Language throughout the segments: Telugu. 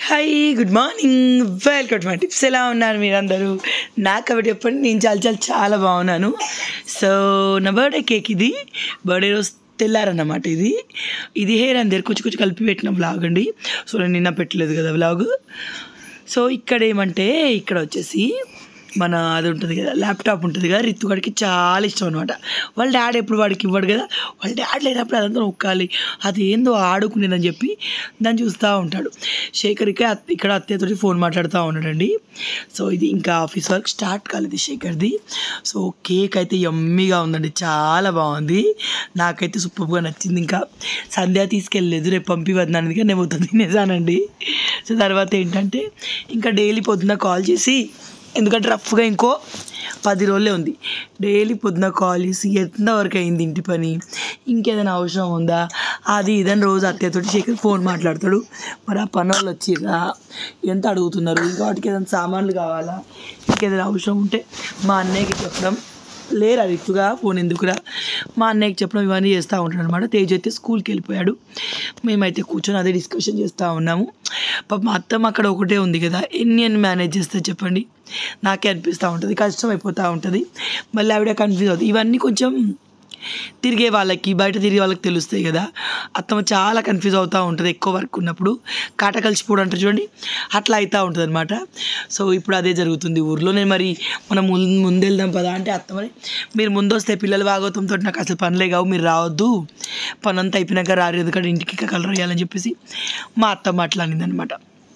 Hi good morning welcome to my tips ఎలా ఉన్నారు మీరందరూ నాకు కాబట్టి చెప్పండి నేను చాలా చాలా చాలా బాగున్నాను సో నా బర్త్డే కేక్ ఇది బర్త్డే రోజు తెల్లారన్నమాట ఇది ఇది హెయిర్ అందరు కొంచెం కొంచెం కలిపి పెట్టిన వ్లాగ్ అండి సో నేను నిన్న పెట్టలేదు కదా వ్లాగ్ సో ఇక్కడ ఏమంటే ఇక్కడ వచ్చేసి మన అది ఉంటుంది కదా ల్యాప్టాప్ ఉంటుంది కదా రిత్తుగాడికి చాలా ఇష్టం అనమాట వాళ్ళ డాడీ ఎప్పుడు వాడికి ఇవ్వడు కదా వాళ్ళ డాడీ లేనప్పుడు అదంతా నొక్కాలి అది ఏందో ఆడుకునేదని చెప్పి దాన్ని చూస్తూ ఉంటాడు శేఖర్కి అత్- ఇక్కడ అత్తయ్యతోటి ఫోన్ మాట్లాడుతూ ఉన్నాడండి సో ఇది ఇంకా ఆఫీస్ వర్క్ స్టార్ట్ కాలేదు శేఖర్ది సో కేక్ అయితే యమ్మీగా ఉందండి చాలా బాగుంది నాకైతే సూపర్గా నచ్చింది ఇంకా సంధ్య తీసుకెళ్ళలేదు రేపు పంపి వద్దన్నాను నేను మొత్తం తినేసానండి సో తర్వాత ఏంటంటే ఇంకా డైలీ పొద్దున్న కాల్ చేసి ఎందుకంటే రఫ్గా ఇంకో పది రోజులే ఉంది డైలీ పొద్దున కాల్ చేసి ఎంతవరకు అయింది ఇంటి పని ఇంకేదైనా అవసరం ఉందా అది ఇదని రోజు అత్తయ్యతోటి శేఖర్ ఫోన్ మాట్లాడతాడు మరి ఆ పని వాళ్ళు వచ్చిర్రా ఎంత అడుగుతున్నారు ఇంకా వాటికి ఏదైనా సామాన్లు కావాలా ఇంకేదైనా అవసరం ఉంటే మా అన్నయ్యకి చెప్పడం లేరా రిక్తుగా ఫోన్ ఎందుకురా మా అన్నయ్యకి చెప్పడం ఇవన్నీ చేస్తూ ఉంటాడు అనమాట తేజ్ అయితే స్కూల్కి వెళ్ళిపోయాడు మేమైతే కూర్చొని అదే డిస్కషన్ చేస్తూ ఉన్నాము పాప మా అత్తమ్మ అక్కడ ఒకటే ఉంది కదా ఎన్ని ఎన్ని మేనేజ్ చేస్తే చెప్పండి నాకే అనిపిస్తూ ఉంటుంది కష్టం అయిపోతూ ఉంటుంది మళ్ళీ ఆవిడ కన్ఫ్యూజ్ అవుతుంది ఇవన్నీ కొంచెం తిరిగే వాళ్ళకి బయట తిరిగే వాళ్ళకి తెలుస్తాయి కదా అత్తమ్మ చాలా కన్ఫ్యూజ్ అవుతూ ఉంటుంది ఎక్కువ వర్క్ ఉన్నప్పుడు కాట కలిసిపోవడం అంటారు చూడండి అట్లా అవుతూ ఉంటుంది అనమాట సో ఇప్పుడు అదే జరుగుతుంది ఊర్లో నేను మరి మనం ముందు ముందెళ్దాం పదా అంటే అత్తమ్మని మీరు ముందు వస్తే పిల్లలు బాగోతంతో నాకు అసలు పనులే కావు మీరు రావద్దు పని అంతా అయిపోయినాక రారు ఎందుకంటే ఇంటికి ఇంకా కలర్ వేయాలని చెప్పేసి మా అత్తమ్మ అట్లా అనిందనమాట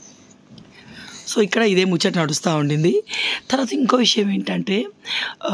సో ఇక్కడ ఇదే ముచ్చట నడుస్తూ ఉండింది తర్వాత ఇంకో విషయం ఏంటంటే ఆ,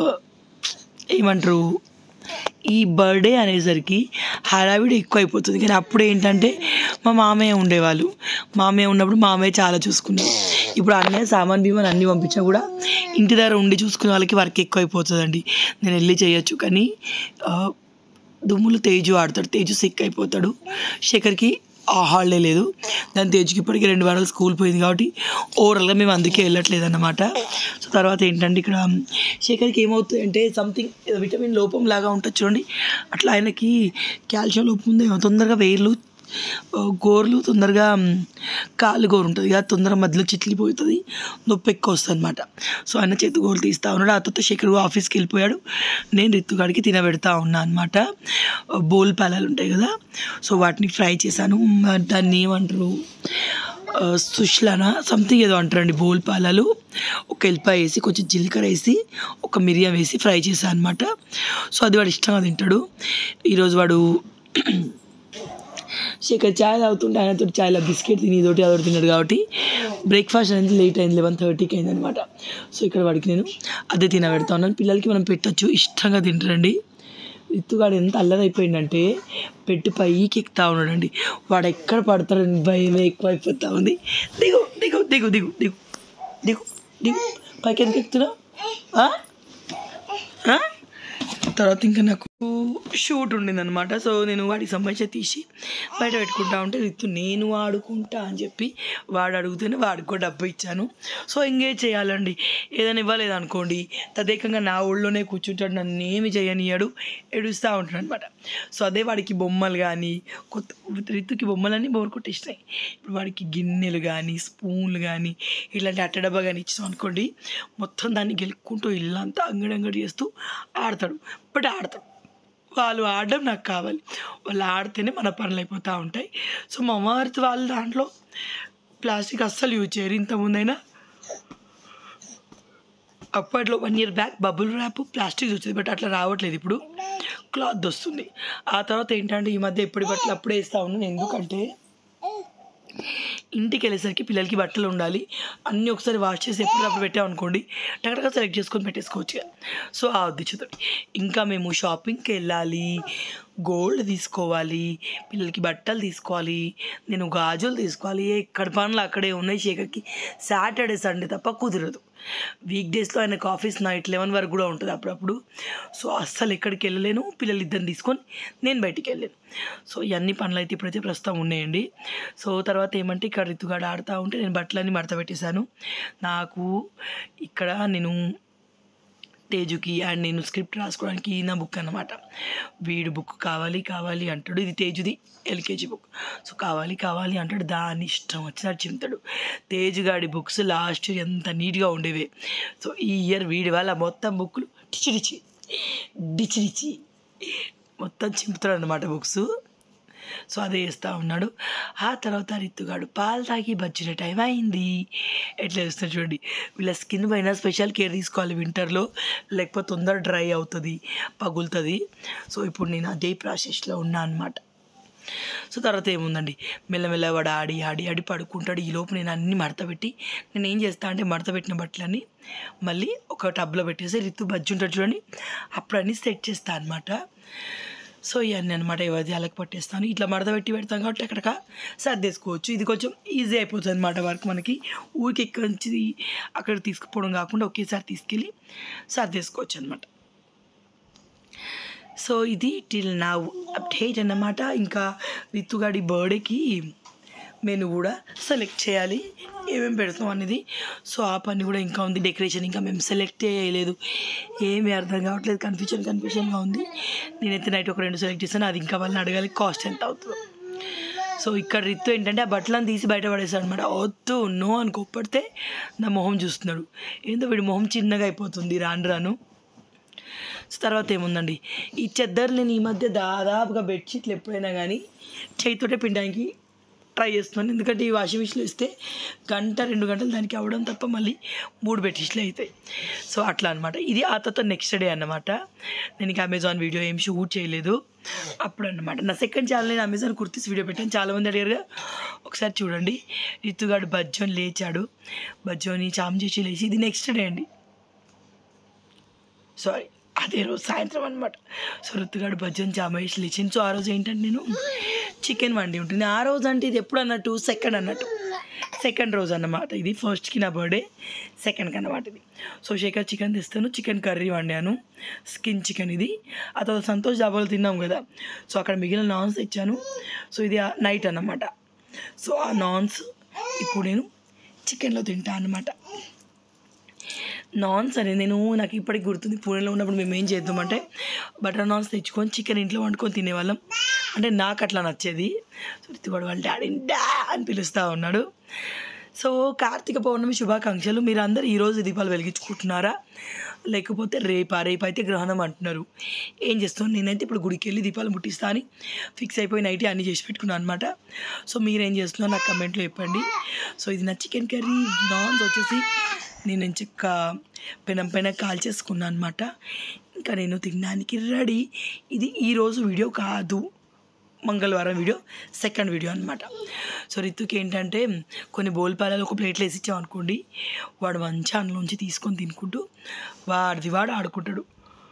ఏమంటారు ఈ బర్త్డే అనేసరికి హడావిడి ఎక్కువ అయిపోతుంది కానీ అప్పుడు ఏంటంటే మా మామయ్య ఉండేవాళ్ళు మామయ్య ఉన్నప్పుడు మామయ్య చాలా చూసుకున్నారు ఇప్పుడు అన్నయ్య సామాన్ భీమాన్ అన్నీ పంపించా కూడా ఇంటి దగ్గర ఉండి చూసుకునే వాళ్ళకి వర్క్ ఎక్కువ అయిపోతుందండి నేను వెళ్ళి చేయొచ్చు కానీ ఆ, దుమ్ములు తేజు ఆడతాడు తేజు సిక్ అయిపోతాడు శేఖర్కి ఆ హాలిడే లేదు దాని తేజుకి ఇప్పటికి రెండు వారాలు స్కూల్ పోయింది కాబట్టి ఓవరాల్గా మేము అందుకే వెళ్ళట్లేదు అన్నమాట సో తర్వాత ఏంటంటే ఇక్కడ శేఖర్కి ఏమవుతుంది అంటే సంథింగ్ విటమిన్ లోపం లాగా ఉంటుంది చూడండి అట్లా ఆయనకి కాల్షియం లోపం ఉంది తొందరగా వేర్లు ఆ, గోర్లు తొందరగా మ్, కాలు గోరు ఉంటుంది కదా తొందరగా మధ్యలో చిట్లిపోతుంది నొప్పి ఎక్కువ వస్తుంది అనమాట సో ఆయన చేతి గోరు తీస్తూ ఉన్నాడు ఆ తర్వాత శేఖర్ ఆఫీస్కి వెళ్ళిపోయాడు నేను రిత్తుగాడికి తినబెడతా ఉన్నా అనమాట బోల్ పాలాలు ఉంటాయి కదా సో వాటిని ఫ్రై చేశాను మ, దాన్ని ఏమంటారు ఆ, సుష్లానా సంథింగ్ ఏదో అంటారండి బోల్ పాలాలు ఒక ఎల్లిపాయ వేసి కొంచెం జీలకర్ర వేసి ఒక మిరియం వేసి ఫ్రై చేశాను అనమాట సో అది వాడు ఇష్టంగా తింటాడు ఈరోజు వాడు శేఖర్ చాయ్ తాగుతుంటే ఆయనతో చాయ్లో బిస్కెట్ తిని ఇదోటి అదొకటి తిన్నాడు కాబట్టి బ్రేక్ఫాస్ట్ అనేది లేట్ అయింది లెవెన్ థర్టీకి అయింది అనమాట సో ఇక్కడ వాడికి నేను అదే తినబెడతా ఉన్నాను పిల్లలకి మనం పెట్టొచ్చు ఇష్టంగా తింటారండి రిత్తుగాడు ఎంత అల్లరైపోయిందంటే పెట్టి పైకి ఎక్కుతా ఉన్నాడండి వాడు ఎక్కడ పడతాడని భయం ఎక్కువ అయిపోతా ఉంది దిగు దిగు దిగు దిగు దిగు దిగు దిగు పైకి ఎందుకు ఎక్కుతున్నావు ఆ? ఆ? తర్వాత ఇంకా నాకు షూట్ ఉండింది అనమాట సో నేను వాడికి సంబంధించి తీసి బయట పెట్టుకుంటా ఉంటే రిత్తు నేను ఆడుకుంటా అని చెప్పి వాడు అడిగితేనే వాడికి కూడా డబ్బు ఇచ్చాను సో ఎంగేజ్ చేయాలండి ఏదైనా ఇవ్వలేదు అనుకోండి తదేకంగా నా ఊళ్ళోనే కూర్చుంటాడు నన్ను ఏమి చేయనియాడు ఏడుస్తూ ఉంటాడు అనమాట సో అదే వాడికి బొమ్మలు కానీ కొత్త రిత్తుకి బొమ్మలన్నీ బోరుకొట్టి ఇస్తాయి ఇప్పుడు వాడికి గిన్నెలు కానీ స్పూన్లు కానీ ఇలాంటి అట్టడబ్బా కానీ ఇచ్చాం అనుకోండి మొత్తం దాన్ని గెలుక్కుంటూ ఇల్లంతా అంగడంగడి చేస్తూ ఆడతాడు బట్ ఆడతాడు వాళ్ళు ఆడడం నాకు కావాలి వాళ్ళు ఆడితేనే మన పనులు అయిపోతూ ఉంటాయి సో మా అమ్మవారి వాళ్ళ దాంట్లో ప్లాస్టిక్ అస్సలు యూజ్ చేయరు ఇంతకుముందైనా అప్పట్లో one year back bubble wrap plastic వచ్చింది బట్ అట్లా రావట్లేదు ఇప్పుడు క్లాత్ వస్తుంది ఆ తర్వాత ఏంటంటే ఈ మధ్య ఎప్పటి బట్టలు అప్పుడే వేస్తూ ఉన్నాను ఎందుకంటే ఇంటికి వెళ్ళేసరికి పిల్లలకి బట్టలు ఉండాలి అన్నీ ఒకసారి వాష్ చేసి ఎప్పటికప్పుడు పెట్టామనుకోండి టకటగా సెలెక్ట్ చేసుకొని పెట్టేసుకోవచ్చు ఇక. సో ఆ ఉద్దేశంతో ఇంకా మేము షాపింగ్కి వెళ్ళాలి గోల్డ్ తీసుకోవాలి పిల్లలకి బట్టలు తీసుకోవాలి నేను గాజులు తీసుకోవాలి ఎక్కడ పనులు అక్కడే ఉన్నాయి శేఖర్కి సాటర్డే సండే తప్ప కుదరదు వీక్ డేస్లో ఆయనకు ఆఫీస్ నైట్ లెవెన్ వరకు కూడా ఉంటుంది అప్పుడప్పుడు సో అస్సలు ఎక్కడికి వెళ్ళలేను పిల్లలు ఇద్దరిని తీసుకొని నేను బయటికి వెళ్ళాను సో ఇవన్నీ పనులు అయితే ఇప్పుడైతే ప్రస్తుతం ఉన్నాయండి సో తర్వాత ఏమంటే ఇక్కడ రితుగాడు ఆడుతూ ఉంటే నేను బట్టలన్నీ మడత పెట్టేశాను నాకు ఇక్కడ నేను తేజుకి అండ్ నేను స్క్రిప్ట్ రాసుకోవడానికి నా బుక్ అన్నమాట వీడు బుక్ కావాలి కావాలి అంటాడు ఇది తేజుది ఎల్కేజీ బుక్ సో కావాలి కావాలి అంటాడు దాని ఇష్టం వచ్చినట్టు చింతాడు తేజుగాడి బుక్స్ లాస్ట్ ఇయర్ ఎంత నీట్గా ఉండేవి సో ఈ ఇయర్ వీడి వల్ల మొత్తం బుక్లు డిచి డిచి డిచి డిచి మొత్తం చింపుతాడు అనమాట బుక్స్ సో అదే చేస్తూ ఉన్నాడు ఆ తర్వాత రిత్తుగాడు పాలు తాగి బజ్జిన టైం అయింది ఎట్లా చేస్తున్నారు చూడండి వీళ్ళ స్కిన్ పైన స్పెషల్ కేర్ తీసుకోవాలి వింటర్లో లేకపోతే తొందర డ్రై అవుతుంది పగులుతుంది సో ఇప్పుడు నేను అదే ప్రాసెస్లో ఉన్నా అనమాట సో తర్వాత ఏముందండి మెల్లమెల్ల వాడు ఆడి ఆడి ఆడి పడుకుంటాడు ఈ లోపు నేను అన్ని మడత పెట్టి నేను ఏం చేస్తా అంటే మడత పెట్టిన బట్టలన్నీ మళ్ళీ ఒక టబ్లో పెట్టేసి రిత్తు బజ్జి ఉంటాడు చూడండి అప్పుడు అన్నీ సెట్ చేస్తాను అనమాట సో ఇవన్నీ అనమాట ఎవరిది అలకి పట్టేస్తాను ఇట్లా మడత పెట్టి పెడతాం కాబట్టి అక్కడ సర్దేసుకోవచ్చు ఇది కొంచెం ఈజీ అయిపోతుంది అనమాట వర్క్ మనకి ఊరికి ఎక్కడి నుంచి అక్కడ తీసుకుపోవడం కాకుండా ఒకేసారి తీసుకెళ్ళి సర్దేసుకోవచ్చు అనమాట సో ఇది టిల్ నా అప్డేట్ అన్నమాట ఇంకా రిత్తుగాడి బర్త్డేకి మెను కూడా సెలెక్ట్ చేయాలి ఏమేమి పెడతాం అనేది సో ఆ పని కూడా ఇంకా ఉంది డెకరేషన్ ఇంకా మేము సెలెక్ట్ చేయలేదు ఏమీ అర్థం కావట్లేదు కన్ఫ్యూజన్ కన్ఫ్యూజన్గా ఉంది నేనైతే నైట్ ఒక రెండు సెలెక్ట్ చేశాను అది ఇంకా వాళ్ళని అడగాలి కాస్ట్ ఎంత అవుతుందో సో ఇక్కడ రిత్తు ఏంటంటే ఆ బట్టలను తీసి బయట పడేస్తాడు అనమాట వద్దు నో అని కొప్పడితే నా మొహం చూస్తున్నాడు ఏందో వీడి మొహం చిన్నగా అయిపోతుంది రాను రాను సో తర్వాత ఏముందండి ఈ చెద్దరు నేను ఈ మధ్య దాదాపుగా బెడ్షీట్లు ఎప్పుడైనా కానీ చేతితోటే పిండడానికి ట్రై చేస్తున్నాను ఎందుకంటే ఈ వాషింగ్ మిషన్లో ఇస్తే గంట రెండు గంటలు దానికి అవ్వడం తప్ప మళ్ళీ మూడు బెడ్షీట్లు అవుతాయి సో అట్లా అనమాట ఇది ఆ తర్వాత నెక్స్ట్ డే అన్నమాట నేను ఇంకా అమెజాన్ వీడియో ఏం షూట్ చేయలేదు అప్పుడు అన్నమాట నా సెకండ్ ఛానల్ నేను అమెజాన్ కుర్తీస్ వీడియో పెట్టాను చాలామంది అడిగారుగా ఒకసారి చూడండి రితుగాడు బజ్జోని లేచాడు బజ్జోని చామ్ చేసి లేచి ఇది నెక్స్ట్ డే అండి సారీ అదే రోజు సాయంత్రం అనమాట సో రుతుగాడు భజన్ చామేసి లేచింది సో ఆ రోజు ఏంటంటే నేను చికెన్ వండి ఉంటుంది ఆ రోజు అంటే ఇది ఎప్పుడు అన్నట్టు సెకండ్ అన్నట్టు సెకండ్ రోజు అన్నమాట ఇది ఫస్ట్కి నా బర్త్డే సెకండ్కి అన్నమాట ఇది సో శేఖర్ చికెన్ తెస్తాను చికెన్ కర్రీ వండాను స్కిన్ చికెన్ ఇది ఆ తర్వాత సంతోష్ డాబాలో తిన్నాం కదా సో అక్కడ మిగిలిన నాన్స్ తెచ్చాను సో ఇది నైట్ అన్నమాట సో ఆ నాన్స్ ఇప్పుడు నేను చికెన్లో తింటా అన్నమాట నాన్స్ అని నేను నాకు ఇప్పటికి గుర్తుంది పూణేలో ఉన్నప్పుడు మేము ఏం చేద్దామంటే బటర్ నాన్స్ తెచ్చుకొని చికెన్ ఇంట్లో వండుకొని తినేవాళ్ళం అంటే నాకు అట్లా నచ్చేది సో రితివాడు వాళ్ళ డాడీని డా అని పిలుస్తూ ఉన్నాడు సో కార్తీక పౌర్ణమి శుభాకాంక్షలు మీరు అందరు ఈరోజు దీపాలు వెలిగించుకుంటున్నారా లేకపోతే రేపా రేపు అయితే గ్రహణం అంటున్నారు ఏం చేస్తాను నేనైతే ఇప్పుడు గుడికి వెళ్ళి దీపాలు ముట్టిస్తా అని ఫిక్స్ అయిపోయి నైట్ అన్నీ చేసి పెట్టుకున్నాను అనమాట సో మీరేం చేస్తున్నారో నాకు కమెంట్లో చెప్పండి సో ఇది నా చికెన్ కర్రీ నాన్స్ వచ్చేసి నేను చెక్క పెనం పైన కాల్ చేసుకున్నాను అనమాట ఇంకా నేను తినడానికి రెడీ ఇది ఈరోజు వీడియో కాదు మంగళవారం వీడియో సెకండ్ వీడియో అనమాట సో రితుకి ఏంటంటే కొన్ని బోల్పాలలో ఒక ప్లేట్లో వేసి ఇచ్చాం అనుకోండి వాడు మంచి అందులోంచి తీసుకొని తినుకుంటూ వాడిది వాడు ఆడుకుంటాడు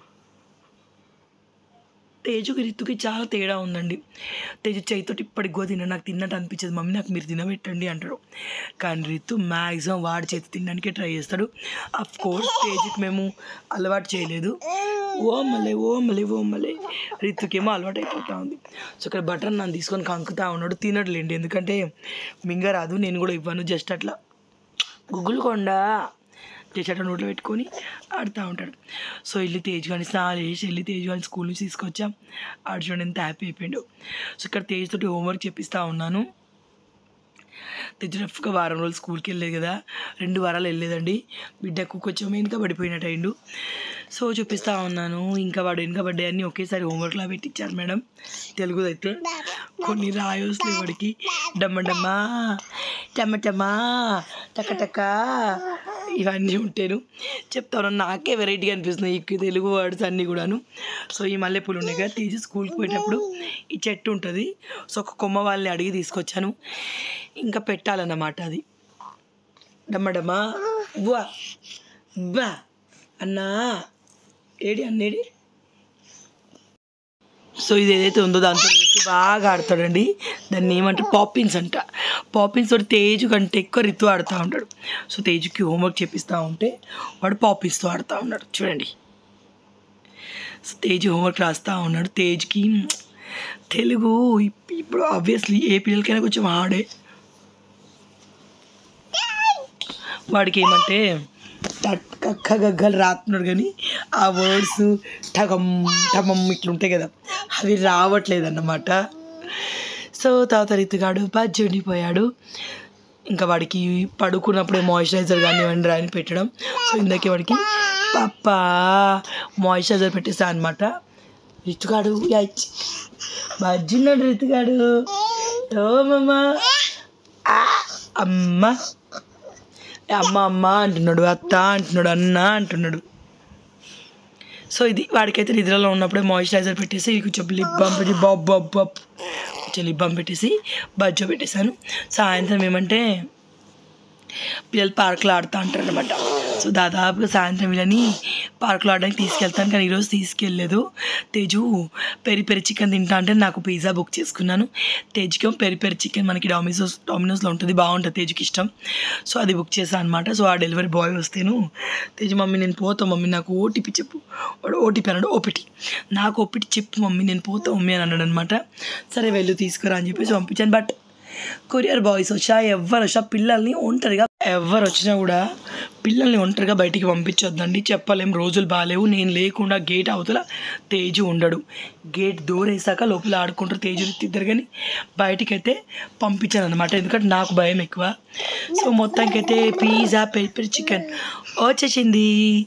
తేజుకి రితుకి చాలా తేడా ఉందండి తేజు చేయితోటి ఇప్పటికి గో తిన్న నాకు తిన్నట్టు అనిపించదు మమ్మీ నాకు మీరు తినబెట్టండి అంటాడు కానీ రితు మ్యాక్సిమం వాడి చేతి తినడానికే ట్రై చేస్తాడు అఫ్ కోర్స్ తేజుకి మేము అలవాటు చేయలేదు ఓ మలే ఓ మలే ఓ మలే రితుకేమో అలవాటు అయిపోతా ఉంది సో ఇక్కడ బటర్ నన్ను తీసుకొని కంకుతా ఉన్నాడు తినట్లేండి ఎందుకంటే మింగరాదు నేను కూడా ఇవ్వను జస్ట్ అట్లా గుగ్గులు కొండ చేసేట నోట్లో పెట్టుకొని ఆడుతూ ఉంటాడు సో వెళ్ళి తేజ్ కానీ స్నానం చేసి వెళ్ళి తేజ్ కానీ స్కూల్ నుంచి తీసుకొచ్చాం ఆడు చూడండి ఎంత హ్యాపీ అయిపోయాడు సో ఇక్కడ తేజ్ తోటి హోంవర్క్ చెప్పిస్తూ ఉన్నాను తెజ్ రఫ్గా వారం రోజులు స్కూల్కి వెళ్ళలేదు కదా రెండు వారాలు వెళ్ళలేదండి బిడ్డకు కొంచెం వెనుక పడిపోయినట్టు అయిండు సో చూపిస్తూ ఉన్నాను ఇంకా వాడు వెనుక పడ్డాయి అన్నీ ఒకేసారి హోంవర్క్లా పెట్టించారు మేడం తెలుగు అయితే కొన్ని రాయోస్లే వాడికి డమ్మ డమ్మా టమటమా టక టక ఇవన్నీ ఉంటాను చెప్తాను నాకే వెరైటీగా అనిపిస్తున్నాయి ఈ తెలుగు వర్డ్స్ అన్నీ కూడాను సో ఈ మల్లెపూలు ఉన్నాయి కదా తీసి స్కూల్కి పోయేటప్పుడు ఈ చెట్టు ఉంటుంది సో ఒక కొమ్మ వాళ్ళని అడిగి తీసుకొచ్చాను ఇంకా పెట్టాలన్నమాట అది డమ్మడమ్మా బువా బా అన్నా ఏడి అన్నేడి సో ఇది ఏదైతే ఉందో దాంతో రితు బాగా ఆడతాడండి దాన్ని ఏమంటారు పాపిన్స్ అంట పాపిన్స్ తోటి తేజు కంటే ఎక్కువ రితు ఆడుతూ ఉంటాడు సో తేజుకి హోంవర్క్ చెప్పిస్తూ ఉంటే వాడు పాపిన్స్తో ఆడుతూ ఉన్నాడు చూడండి సో తేజు హోంవర్క్ రాస్తూ ఉన్నాడు తేజ్కి తెలుగు ఇప్- ఇప్పుడు ఆబ్వియస్లీ ఏ పిల్లలకైనా కొంచెం హార్డే వాడికి ఏమంటే టక్క కక్క గగ్గలు రాస్తున్నాడు కానీ ఆ వర్డ్స్ టగం టమం ఇట్లా ఉంటాయి కదా అవి రావట్లేదు అన్నమాట సో తర్వాత రితుగాడు బజ్జి ఉండిపోయాడు ఇంకా వాడికి పడుకున్నప్పుడే మాయిశ్చరైజర్ కానీ ఇవన్నీ రాని పెట్టడం సో ఇందాకే వాడికి పప్ప మాయిశ్చరైజర్ పెట్టేసా అనమాట రితుగాడు యాచ్ బజ్జున్నాడు రితుగాడు ఓ మమ్మ ఆ, అమ్మ అమ్మ అమ్మ అంటున్నాడు అత్త అంటున్నాడు అన్న అంటున్నాడు సో ఇది వాడికైతే నిద్రలో ఉన్నప్పుడే మాయిశ్చరైజర్ పెట్టేసి కొంచెం లిప్ బామ్ పెట్టి బాబ్ బాబ్ బాబ్ కొంచెం లిప్ బామ్ పెట్టేసి బజ్జో పెట్టేశాను సాయంత్రం ఏమంటే పిల్లలు పార్కులో ఆడుతూ ఉంటారు అనమాట సో దాదాపుగా సాయంత్రం వీళ్ళని పార్కులో ఆడడానికి తీసుకెళ్తాను కానీ ఈరోజు తీసుకెళ్ళలేదు తేజు పెరి పెరి చికెన్ తింటా అంటే నాకు పిజ్జా బుక్ చేసుకున్నాను తేజుకి పెరి పెరి చికెన్ మనకి డామినోస్ డామినోస్లో ఉంటుంది బాగుంటుంది తేజుకి ఇష్టం సో అది బుక్ చేశాను అనమాట సో ఆ డెలివరీ బాయ్ వస్తేను తేజు మమ్మీ నేను పోతా మమ్మీ నాకు ఓటీపీ చెప్పు వాడు ఓటీపీ అన్నాడు ఓపిటి నాకు ఓపిటి చెప్పు మమ్మీ నేను పోతా మమ్మీ అని అన్నాడు అనమాట సరే వెళ్ళు తీసుకురా అని చెప్పేసి పంపించాను బట్ కొరియర్ బాయ్స్ వచ్చా ఎవరు వచ్చా పిల్లల్ని ఒంటరిగా ఎవరు వచ్చినా కూడా పిల్లల్ని ఒంటరిగా బయటికి పంపించొద్దండి చెప్పలేం రోజులు బాగాలేవు నేను లేకుండా గేట్ అవతల తేజు ఉండడు గేట్ డోర్ వేసాక లోపల ఆడుకుంటారు తేజు ఇద్దరు కానీ బయటికి అయితే పంపించాను అనమాట ఎందుకంటే నాకు భయం ఎక్కువ సో మొత్తానికైతే పిజ్జా పెరి పెరి చికెన్ వచ్చేసింది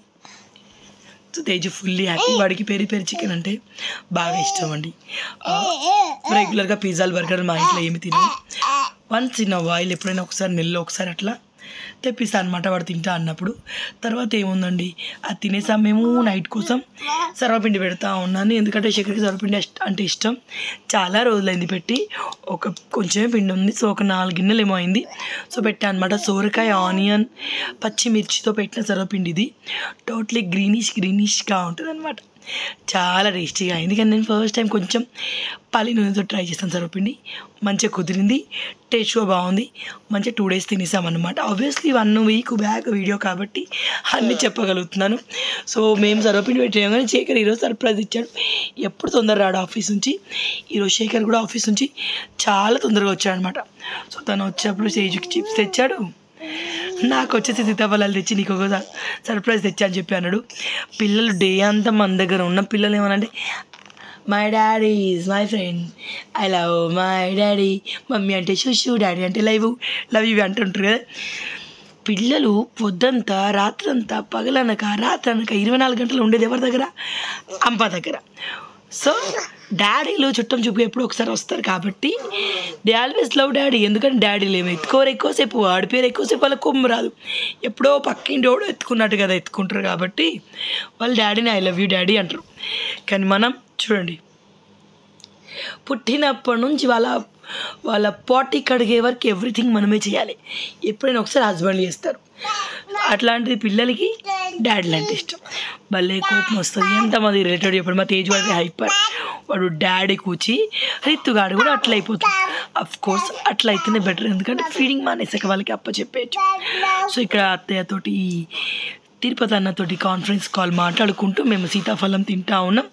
సో తేజు ఫుల్లీ హ్యాపీ వాడికి పెరి పెరి చికెన్ అంటే బాగా ఇష్టం అండి రెగ్యులర్గా పిజ్జాలు బర్గర్ మా ఇంట్లో ఏమి తినవు వన్స్ ఇన్ ఆయిల్ ఎప్పుడైనా ఒకసారి నెలలో ఒకసారి అట్లా తెప్పిస్తా అనమాట వాడు తింటా అన్నప్పుడు తర్వాత ఏముందండి అది తినేసాం మేము నైట్ కోసం సర్వపిండి పెడతా ఉన్నాను ఎందుకంటే శేఖర్కి సర్వపిండి ఇష్ట- అంటే ఇష్టం చాలా రోజులైంది పెట్టి ఒక కొంచెమే పిండి ఉంది సో ఒక నాలుగు గిన్నెలు ఏమో అయింది సో పెట్టా అనమాట సోరకాయ ఆనియన్ పచ్చిమిర్చితో పెట్టిన సర్వపిండి ఇది టోటలీ గ్రీనిష్ గ్రీనిష్గా ఉంటుంది అనమాట చాలా టేస్టీగా అయింది కానీ నేను ఫస్ట్ టైం కొంచెం పల్లి నూనెతో ట్రై చేస్తాను సర్వపిండి మంచిగా కుదిరింది టేస్ట్గా బాగుంది మంచిగా టూ డేస్ తినేసామన్నమాట obviously one week back video కాబట్టి అన్నీ చెప్పగలుగుతున్నాను సో మేము సర్వపిండి పెట్టాము కానీ శేఖర్ ఈరోజు సర్ప్రైజ్ ఇచ్చాడు ఎప్పుడు తొందర రాడు ఆఫీస్ నుంచి ఈరోజు శేఖర్ కూడా ఆఫీస్ నుంచి చాలా తొందరగా వచ్చాడు అనమాట సో తను వచ్చేప్పుడు స్టేజ్కి చిప్స్ తెచ్చాడు నాకు వచ్చేసి సీతాఫలాలు తెచ్చి నీకు ఒక సర్ప్రైజ్ తెచ్చా అని చెప్పి అన్నాడు పిల్లలు డే అంతా మన దగ్గర ఉన్న పిల్లలు ఏమనంటే my daddy is my friend I love my daddy mummy అంటే షుషు డాడీ అంటే లైవ్ లవ్ ఇవి అంటుంటారు కదా పిల్లలు పొద్దంతా రాత్రంతా పగలనక రాత్రనక ఇరవై నాలుగు గంటలు ఉండేది ఎవరి దగ్గర అమ్మ దగ్గర సో డాడీలు చుట్టం చూపు ఎప్పుడు ఒకసారి వస్తారు కాబట్టి దే ఆల్వేస్ లవ్ డాడీ ఎందుకంటే డాడీలు ఏమి ఎత్తుకోరు ఎక్కువసేపు వాడి పేరు ఎక్కువసేపు వాళ్ళ కొమ్ము రాదు ఎప్పుడో పక్కింటి వాడు ఎత్తుకున్నట్టు కదా ఎత్తుకుంటారు కాబట్టి వాళ్ళు డాడీని ఐ లవ్ యూ డాడీ అంటారు కానీ మనం చూడండి పుట్టినప్పటి నుంచి వాళ్ళ వాళ్ళ పార్టీ కడిగే వరకు ఎవ్రీథింగ్ మనమే చేయాలి ఎప్పుడైనా ఒకసారి హస్బెండ్ చేస్తారు అట్లాంటిది పిల్లలకి డాడీలు అంటే ఇష్టం భలే కోపం వస్తుంది ఎంతమంది రిలేటెడ్ చెప్పండి మా తేజ్ వాడికి హైపర్ వాడు డాడీ కూచి రిత్తుగాడు కూడా అట్లా అయిపోతుంది అఫ్ కోర్స్ అట్లా అయితేనే బెటర్ ఎందుకంటే ఫీడింగ్ మానేసాక వాళ్ళకి అప్ప చెప్పేయచ్చు సో ఇక్కడ అత్తయ్యతోటి తిరుపతి అన్నతోటి కాన్ఫరెన్స్ కాల్ మాట్లాడుకుంటూ మేము సీతాఫలం తింటా ఉన్నాం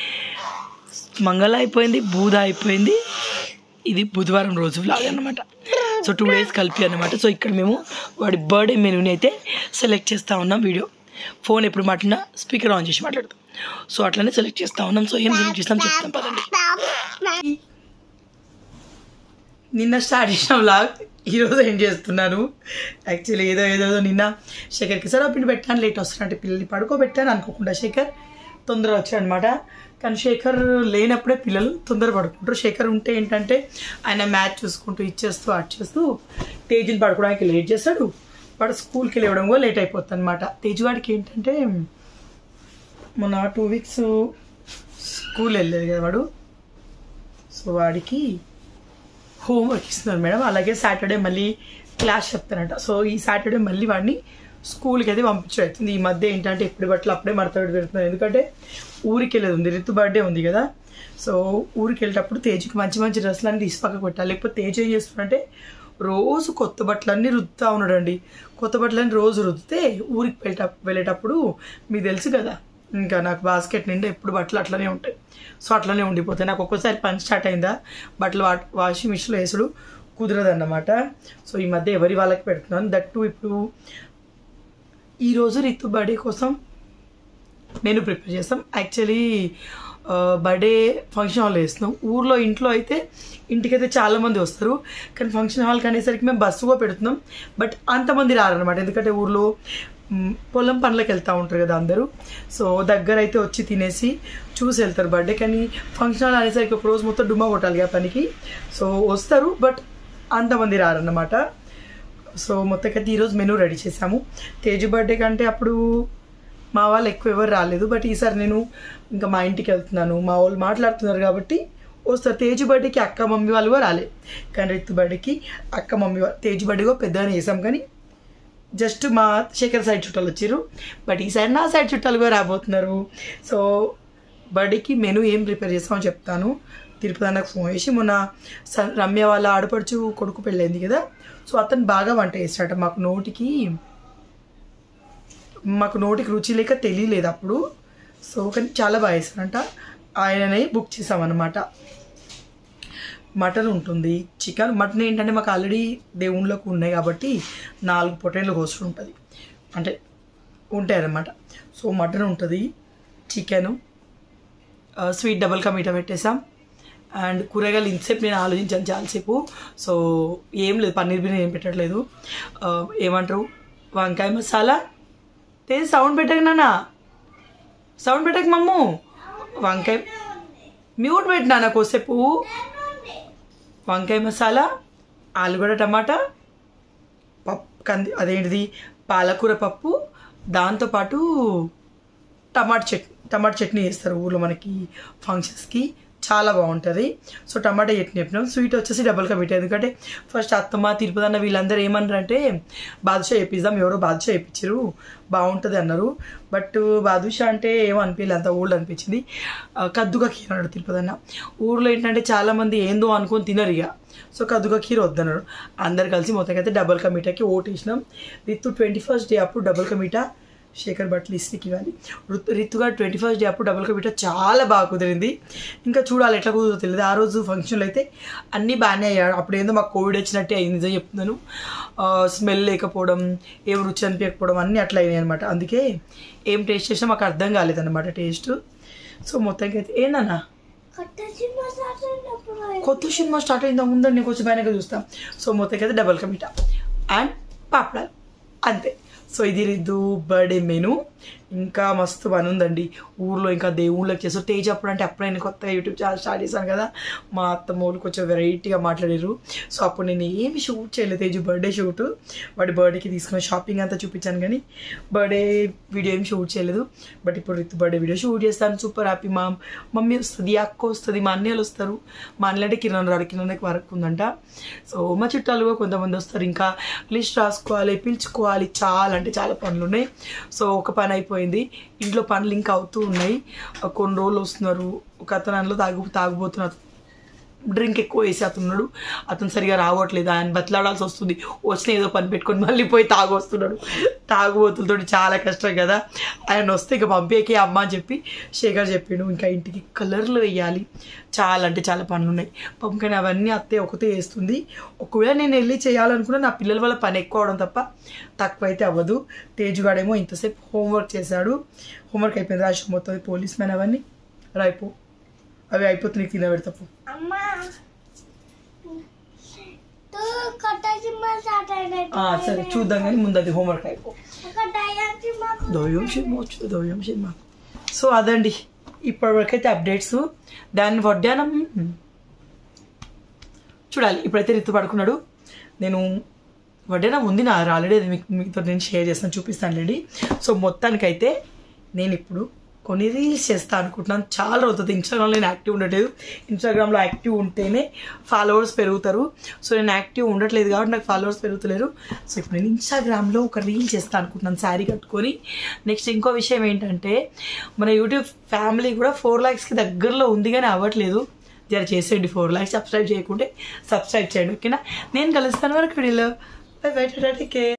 మంగళ అయిపోయింది బూధ అయిపోయింది ఇది బుధవారం రోజు వ్లాగ్ అనమాట సో టూ డేస్ కలిపి అనమాట సో ఇక్కడ మేము వాడి బర్త్డే మెనూని అయితే సెలెక్ట్ చేస్తూ ఉన్నాం వీడియో ఫోన్ ఎప్పుడు మాట్లాడినా స్పీకర్ ఆన్ చేసి మాట్లాడతాం సో అట్లనే సెలెక్ట్ చేస్తూ ఉన్నాం సో ఏం సెలెక్ట్ చేస్తాం చెప్తాం పదండి నిన్న స్టార్ట్ చేసిన వ్లాగ్ ఈరోజు ఏం చేస్తున్నాను యాక్చువల్లీ ఏదో ఏదో ఏదో నిన్న శేఖర్కి సరే పిండి పెట్టాను లేట్ వస్తున్నట్టు పిల్లల్ని పడుకోబెట్టాను అనుకోకుండా శేఖర్ తొందర వచ్చాడనమాట కానీ శేఖర్ లేనప్పుడే పిల్లలు తొందర పడుకుంటారు శేఖర్ ఉంటే ఏంటంటే ఆయన మ్యాచ్ చూసుకుంటూ ఇచ్చేస్తూ అట్ చేస్తూ తేజుని పడుకోవడానికి లేట్ చేస్తాడు వాడు స్కూల్కి వెళ్ళవడం కూడా లేట్ అయిపోతుంది అనమాట తేజువాడికి ఏంటంటే మొన్న టూ వీక్స్ స్కూల్ వెళ్ళలేదు కదా వాడు సో వాడికి హోంవర్క్ ఇస్తున్నారు మేడం అలాగే సాటర్డే మళ్ళీ క్లాస్ చెప్తారంట సో ఈ సాటర్డే మళ్ళీ వాడిని స్కూల్కి అయితే పంపించవుతుంది ఈ మధ్య ఏంటంటే ఎప్పుడు బట్టలు అప్పుడే మడత పెట్టి పెడుతున్నారు ఎందుకంటే ఊరికి వెళ్ళేది ఉంది రితు బర్త్డే ఉంది కదా సో ఊరికి వెళ్ళేటప్పుడు తేజుకి మంచి మంచి డ్రెస్సులు అన్ని తీసి పక్కకు పెట్టాలి లేకపోతే తేజు ఏం చేస్తున్నాడంటే రోజు కొత్త బట్టలన్నీ రుద్దుతా ఉన్నాడండి కొత్త బట్టలన్నీ రోజు రుద్దితే ఊరికి వెళ్ళేట వెళ్ళేటప్పుడు మీకు తెలుసు కదా ఇంకా నాకు బాస్కెట్ నిండా ఎప్పుడు బట్టలు అట్లనే ఉంటాయి సో అట్లనే ఉండిపోతాయి నాకు ఒక్కోసారి పని స్టార్ట్ అయిందా బట్టలు వా వాషింగ్ మిషన్లో వేసుడు కుదరదన్నమాట సో ఈ మధ్య ఎవరి వాళ్ళకి పెడుతున్నాను దట్టు ఇప్పుడు ఈరోజు రితు బర్త్డే కోసం మెనూ ప్రిపేర్ చేస్తాం యాక్చువల్లీ బర్త్డే ఫంక్షన్ హాల్ వేస్తున్నాం ఊర్లో ఇంట్లో అయితే ఇంటికైతే చాలామంది వస్తారు కానీ ఫంక్షన్ హాల్కి అనేసరికి మేము బస్సుగా పెడుతున్నాం బట్ అంతమంది రారనమాట ఎందుకంటే ఊర్లో మ్, పొలం పనులకు వెళ్తూ ఉంటారు కదా అందరూ సో దగ్గర అయితే వచ్చి తినేసి చూసి వెళ్తారు బర్త్డే కానీ ఫంక్షన్ హాల్ అనేసరికి ఒక రోజు మొత్తం డుమ్మా కొట్టాలి ఆ పనికి సో వస్తారు బట్ అంతమంది రారన్నమాట సో మొత్తకైతే ఈరోజు మెనూ రెడీ చేసాము తేజు బర్త్డే కంటే అప్పుడు మా వాళ్ళు ఎక్కువ ఎవరు రాలేదు బట్ ఈసారి నేను ఇంకా మా ఇంటికి వెళ్తున్నాను మా వాళ్ళు మాట్లాడుతున్నారు కాబట్టి వస్తారు తేజు బర్త్డేకి అక్క మమ్మీ వాళ్ళు కూడా రాలేదు కానీ రితు బర్త్డేకి అక్క మమ్మీ వాళ్ళు తేజు బర్త్డే కూడా పెద్దగానే వేసాం కానీ జస్ట్ మా శేఖర్ సైడ్ చుట్టాలు వచ్చారు బట్ ఈసారి నా సైడ్ చుట్టాలు కూడా రాబోతున్నారు సో బర్త్డేకి మెనూ ఏం ప్రిపేర్ చేస్తామో చెప్తాను తిరుపతి అన్నకు ఫోన్ చేసి మొన్న స- రమ్య వాళ్ళ ఆడపడుచు కొడుకు పెళ్ళైంది కదా సో అతను బాగా వంట చేస్తాడట మాకు నోటికి మాకు నోటికి రుచి లేక తెలియలేదు అప్పుడు సో కానీ చాలా బాగా చేస్తారంట ఆయననే బుక్ చేసామన్నమాట మటన్ ఉంటుంది చికెన్ మటన్ ఏంటంటే మాకు ఆల్రెడీ దేవుళ్ళకు ఉన్నాయి కాబట్టి నాలుగు పొటేళ్ళు కోసి ఉంటుంది అంటే ఉంటాయి అన్నమాట సో మటన్ ఉంటుంది chicken sweet double ka meetha పెట్టేసాం అండ్ కూరగాయలు ఇంతసేపు నేను ఆలోచించాను చాలాసేపు సో ఏం లేదు పన్నీర్ బిర్యానీ ఏం పెట్టట్లేదు ఆ, ఏమంటారు వంకాయ మసాలా తేజ్ సౌండ్ పెట్టక నాన్న సౌండ్ పెట్టక మమ్ము వంకాయ మ్యూట్ పెట్టినా నాకు కోసేపు వంకాయ మసాలా ఆలుగడ్డ టమాటా పప్పు కంది అదేంటిది పాలకూర పప్పు దాంతోపాటు టమాటా చట్నీ టమాటా చట్నీ చేస్తారు ఊళ్ళో మనకి ఫంక్షన్స్కి చాలా బాగుంటుంది సో టమాటా చట్నీ చెప్పినాం స్వీట్ వచ్చేసి డబుల్గా పెట్టారు ఎందుకంటే ఫస్ట్ అత్తమ్మ తిరుపతి అన్న వీళ్ళందరూ ఏమన్నారు అంటే బాదుషా వేపిద్దాం ఎవరో బాదుషా వేయించారు బాగుంటుంది అన్నారు బట్ బాదుషా అంటే ఏమో అనిపించలేదు అంత ఓల్డ్ అనిపించింది ఆ, కద్దుగా కీర అన్నాడు తిరుపతి అన్న ఊర్లో ఏంటంటే చాలామంది ఏందో అనుకొని తినరు ఇక సో కద్దుగా కీర వద్దన్నారు అందరు కలిసి మొత్తం అయితే డబుల్ కా మీఠాకి ఓట్ వేసినాం విత్ ట్వంటీ ఫస్ట్ డే అప్పుడు డబుల్ కా మీఠా శేఖర్ బట్టలు ఇస్త్రీకి ఇవ్వాలి ఋతు రితుగా ట్వంటీ ఫస్ట్ డే అప్పుడు డబుల్ కబిట చాలా బాగా కుదిరింది ఇంకా చూడాలి ఎట్లా కుదురుతుందో తెలియదు ఆ రోజు ఫంక్షన్లో అయితే అన్నీ బాగానే అయ్యాడు అప్పుడు ఏందో మాకు కోవిడ్ వచ్చినట్టే అయింది నిజం చెప్తున్నాను స్మెల్ లేకపోవడం ఏం రుచి అనిపించకపోవడం అన్నీ అట్లా అయినాయి అనమాట అందుకే ఏం టేస్ట్ చేసినా మాకు అర్థం కాలేదన్నమాట టేస్ట్ సో మొత్తానికి అయితే ఏందన్నా కొత్త సినిమా స్టార్ట్ అయినప్పుడు కొత్త సినిమా స్టార్ట్ అయిందా ఉందని నేను కొంచెం పైన చూస్తాం సో మొత్తానికి అయితే డబల్ కమిటా అండ్ పాపడాలు అంతే సో ఇది రిద్దు బర్త్డే మెను ఇంకా మస్తు పని ఉందండి ఊర్లో ఇంకా దేవుళ్ళకి చేస్తారు తేజ్ అప్పుడు అంటే అప్పుడు నేను కొత్త యూట్యూబ్ ఛానల్ స్టార్ట్ చేశాను కదా మా అత్తమ్మ వాళ్ళు కొంచెం వెరైటీగా మాట్లాడారు సో అప్పుడు నేను ఏమి షూట్ చేయలేదు తేజు బర్త్డే షూట్ వాడి బర్త్డేకి తీసుకున్న షాపింగ్ అంతా చూపించాను కానీ బర్త్డే వీడియో ఏం షూట్ చేయలేదు బట్ ఇప్పుడు రిత్ బర్త్డే వీడియో షూట్ చేస్తాను సూపర్ హ్యాపీ మా మమ్మీ వస్తుంది అక్క వస్తుంది మా అన్నయ్యలు వస్తారు మా అన్నయ్య అంటే కిరణ్ రాడు కిరణ్కి వర్క్ ఉందంట సో మా చుట్టాలు కూడా కొంతమంది వస్తారు ఇంకా లిస్ట్ రాసుకోవాలి పిలుచుకోవాలి చాలా అంటే చాలా పనులు ఉన్నాయి సో ఒక పని అయిపోయింది ఇంట్లో పనులు ఇంకా అవుతూ ఉన్నాయి కొన్ని రోజులు వస్తున్నారు ఒక అతను అందులో తాగు తాగుబోతున్నారు డ్రింక్ ఎక్కువ వేసి అతనున్నాడు అతను సరిగా రావట్లేదు ఆయన బతలాడాల్సి వస్తుంది వచ్చిన ఏదో పని పెట్టుకొని మళ్ళీ పోయి తాగు వస్తున్నాడు తాగుబోతులతో చాలా కష్టం కదా ఆయన వస్తే ఇక పంపేకే అమ్మ అని చెప్పి శేఖర్ చెప్పిండు ఇంకా ఇంటికి కలర్లు వేయాలి చాలా అంటే చాలా పనులు ఉన్నాయి పాపం కానీ అవన్నీ అత్తే ఒకతే వేస్తుంది ఒకవేళ నేను వెళ్ళి చేయాలనుకున్నా నా పిల్లల వల్ల పని ఎక్కువ అవడం తప్ప తక్కువ అయితే అవ్వదు తేజుగాడేమో ఇంతసేపు హోంవర్క్ చేశాడు హోంవర్క్ అయిపోయింది రాసి మొత్తం పోలీస్ మ్యాన్ అవన్నీ రాయిపో అవి అయిపోతే నీకు తినబెడతాపు అమ్మా తూ కొత్త సినిమా స్టార్ట్ అయినట్టు ఆ, సరే చూద్దాం కానీ ముందు అది హోంవర్క్ అయిపో ఒక డయాన్ సినిమా దోయం సినిమా వచ్చింది దోయం సినిమా సో అదండి ఇప్పటివరకు అయితే అప్డేట్స్ దాన్ని వడ్డానం చూడాలి ఇప్పుడైతే రిత్తు పడుకున్నాడు నేను వడ్డానం ఉంది నా ఆల్రెడీ అది మీకు మీతో నేను షేర్ చేస్తాను చూపిస్తాను లేండి సో మొత్తానికైతే నేను ఇప్పుడు కొన్ని రీల్స్ చేస్తా అనుకుంటున్నాను చాలా అవుతుంది ఇన్స్టాగ్రామ్లో నేను యాక్టివ్ ఉండట్లేదు ఇన్స్టాగ్రామ్లో యాక్టివ్ ఉంటేనే ఫాలోవర్స్ పెరుగుతారు సో నేను యాక్టివ్ ఉండట్లేదు కాబట్టి నాకు ఫాలోవర్స్ పెరుగుతలేరు సో ఇప్పుడు నేను ఇన్స్టాగ్రామ్లో ఒక రీల్ చేస్తా అనుకుంటున్నాను శారీ కట్టుకొని నెక్స్ట్ ఇంకో విషయం ఏంటంటే మన యూట్యూబ్ ఫ్యామిలీ కూడా ఫోర్ ల్యాక్స్కి దగ్గరలో ఉంది కానీ అవ్వట్లేదు జర చేసేయండి ఫోర్ ల్యాక్స్ సబ్స్క్రైబ్ చేయకుంటే సబ్స్క్రైబ్ చేయండి ఓకేనా నేను కలుస్తాను వరకు వీడియోలో bye bye tata take care